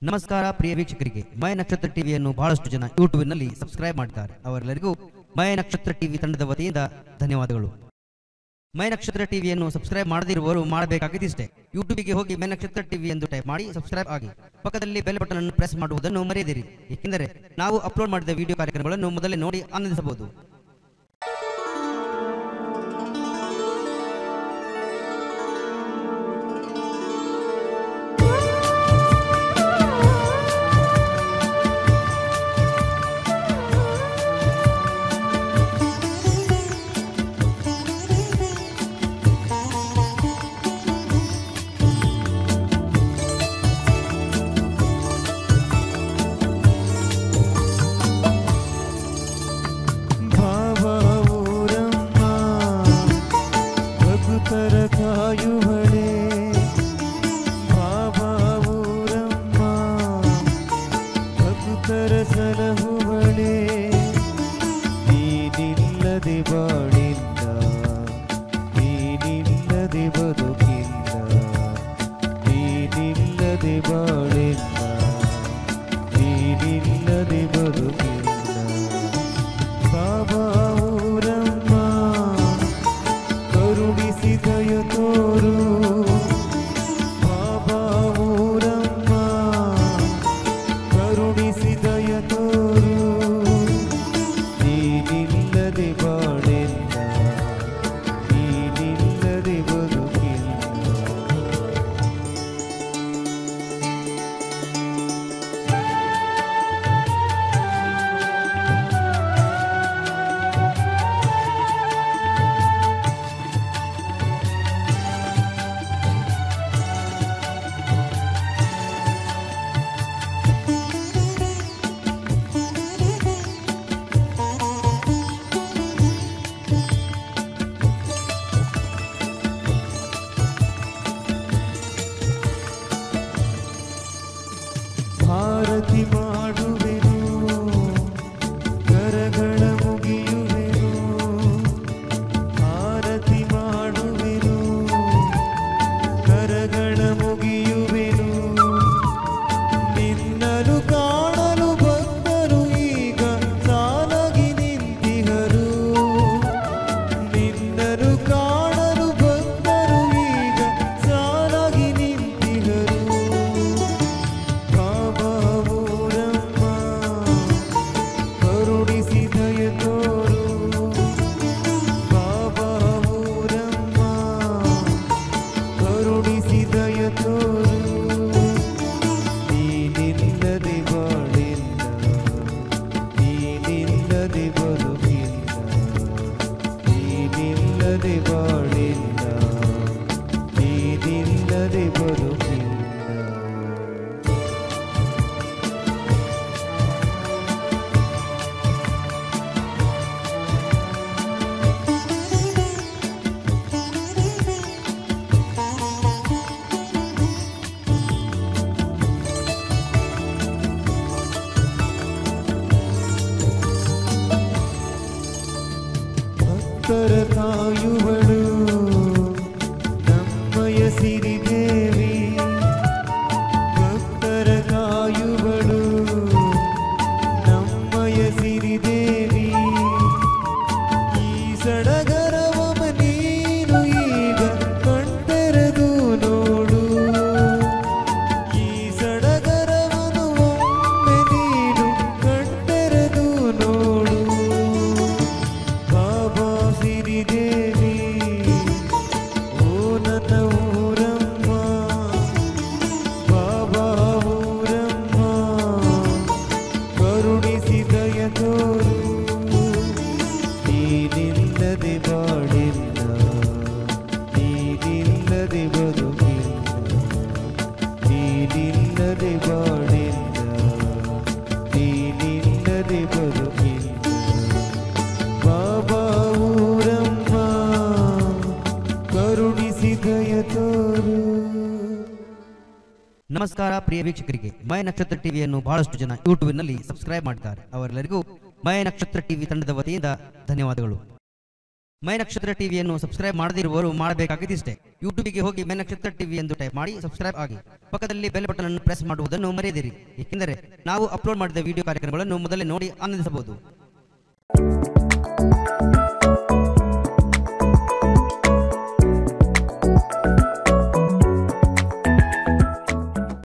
ನಮಸ್ಕಾರ ಪ್ರಿಯ ವೀಕ್ಷಕರಿಗೆ ಮಯ ನಕ್ಷತ್ರ ಟಿವಿಯನ್ನು ಬಹಳಷ್ಟು ಜನ ಯೂಟ್ಯೂಬ್ನಲ್ಲಿ ಸಬ್ಸ್ಕ್ರೈಬ್ ಮಾಡಿದ್ದಾರೆ ಅವರೆಲ್ಲರಿಗೂ ಮಯ ನಕ್ಷತ್ರ ಟಿವಿ ತಂಡದ ವತಿಯಿಂದ ಧನ್ಯವಾದಗಳು ಮಯ ನಕ್ಷತ್ರ ಟಿವಿಯನ್ನು ಸಬ್ಸ್ಕ್ರೈಬ್ ಮಾಡದಿರುವವರು ಮಾಡಬೇಕಾಗಿದ್ದಿಷ್ಟೇ ಯೂಟ್ಯೂಬಿಗೆ ಹೋಗಿ ಮಯ ನಕ್ಷತ್ರ ಟಿವಿ ಎಂದು ಟೈಪ್ ಮಾಡಿ ಸಬ್ಸ್ಕ್ರೈಬ್ ಆಗಿ ಪಕ್ಕದಲ್ಲಿ ಬೆಲ್ ಬಟನ್ ಅನ್ನು ಪ್ರೆಸ್ ಮಾಡುವುದನ್ನು ಮರೆಯದಿರಿ ಏಕೆಂದರೆ ನಾವು ಅಪ್ಲೋಡ್ ಮಾಡಿದ ವಿಡಿಯೋ ಕಾರ್ಯಕ್ರಮಗಳನ್ನು ಮೊದಲೇ ನೋಡಿ ಆನಂದಿಸಬಹುದು ಭಾವೂರಮ್ಮ ಭಕ್ತರ ಕಾಯುವಳೆ ಭಾವೂರಮ್ಮ ಭಕ್ತರ ಸಲಹುವಳೆ ನೀನಿಲ್ಲದೆ ಬಾಳಿಲ್ಲ ನೀನಿಲ್ಲದೆ ಬದುಕಿಲ್ಲ ನೀನಿಲ್ಲದೆ ಬಾಳಿಲ್ಲ ನೀನಿಲ್ಲದೆ ಬದುಕಿಲ್ಲ ಬಾಬಾ ಊರಮ್ಮ ಕರುಣಿಸಿದಯ ತೋರು ಬಾಬಾ ಊರಮ್ಮ ಕರುಣಿಸಿದಯ ತೋರು ನೀನಿಲ್ಲದೆ ಬಾಳೆಲ್ಲ ನೀನಿಲ್ಲದೆ ಬದುಕಿಲ್ಲ ಭಾರತಿ ಮಾಡುವೆನು ಕರಗಳ ಮುಗಿಯುವೆನು ಭಾರತಿ ಮಾಡುವೆನು ಕರಗಳ ಮುಗಿಯುವೆನು ನಿನ್ನನು ಕಾಣಲು ಬಂದರು ಈಗ ಸಾಲಾಗಿ ನಿಂತಿಹರು ನಿನ್ನನು ಕಾಣಲು ಬಂದರು ಈಗ ಸಾಲಾಗಿ ನಿಂತಿಹರು ಬಾಬಾ ಊರಮ್ಮ ಕರುಣಿಸಿದಯ ತೋರು ಬಾಬಾ ಊರಮ್ಮ ಕರುಣಿಸಿದಯ ತೋರು ನೀನಿಲ್ಲದೆ ಬಾಳಿಲ್ಲ ನೀನಿಲ್ಲದೆ ಬದುಕಿಲ್ಲ ನೀನಿಲ್ಲದೆ ಬಾಳಿಲ್ಲ ನೀನಿಲ್ಲದೆ ಬದುಕಿಲ್ಲ ಭಕ್ತರ ಕಾಯುವಳು ನಮ್ಮಯ ಸಿರಿದೇವಿ ಭಕ್ತರ ಕಾಯುವಳು ನಮ್ಮಯ ಸಿರಿದೇವಿ ಈ ಸಡಗರವಮ ನೀನು ಈಗ ಕಣ್ತೆರೆದು ನೋಡು ಈ ಸಡಗರವನು ಒಮ್ಮೆ ನೀನು ಕಣ್ತೆರೆದು ನೋಡು ಬಾಬಾ ಸಿರಿದೇವಿ ಓ ನನ್ನ ಊರಮ್ಮ ಬಾಬಾ ಊರಮ್ಮ ಕರುಣಿಸಿದಯ ತೋರು ನೀನಿಲ್ಲದೆ ಬಾಳಿಲ್ಲ ನೀನಿಲ್ಲದೆ ಬದುಕಿಲ್ಲ ನೀನಿಲ್ಲದೆ ಬಾಳಿಲ್ಲ ನೀನಿಲ್ಲದೆ ಬದುಕಿಲ್ಲ ಬಾಬಾ ಊರಮ್ಮ ಕರುಣಿಸಿದಯ ತೋರು ನಮಸ್ಕಾರ ಪ್ರಿಯ ವೀಕ್ಷಕರಿಗೆ ಮಯ ನಕ್ಷತ್ರ ಟಿವಿಯನ್ನು ಬಹಳಷ್ಟು ಜನ ಯೂಟ್ಯೂಬ್ನಲ್ಲಿ ಸಬ್ಸ್ಕ್ರೈಬ್ ಮಾಡಿದ್ದಾರೆ ಅವರೆಲ್ಲರಿಗೂ ಮಯ ನಕ್ಷತ್ರ ಟಿವಿ ತಂಡದ ವತಿಯಿಂದ ಧನ್ಯವಾದಗಳು ಮೈ ನಕ್ಷತ್ರ ಟಿವಿಯನ್ನು ಸಬ್ಸ್ಕ್ರೈಬ್ ಮಾಡದಿರುವವರು ಮಾಡಬೇಕಾಗಿದ್ದಿಷ್ಟೇ ಯೂಟ್ಯೂಬಿಗೆ ಹೋಗಿ ಮೈ ನಕ್ಷತ್ರ ಟಿವಿ ಎಂದು ಟೈಪ್ ಮಾಡಿ ಸಬ್ಸ್ಕ್ರೈಬ್ ಆಗಿ ಪಕ್ಕದಲ್ಲಿ ಬೆಲ್ ಬಟನ್ ಅನ್ನು ಪ್ರೆಸ್ ಮಾಡುವುದನ್ನು ಮರೆಯದಿರಿ ಏಕೆಂದರೆ ನಾವು ಅಪ್ಲೋಡ್ ಮಾಡಿದ ವಿಡಿಯೋ ಕಾರ್ಯಕ್ರಮಗಳನ್ನು ಮೊದಲೇ ನೋಡಿ ಆನಂದಿಸಬಹುದು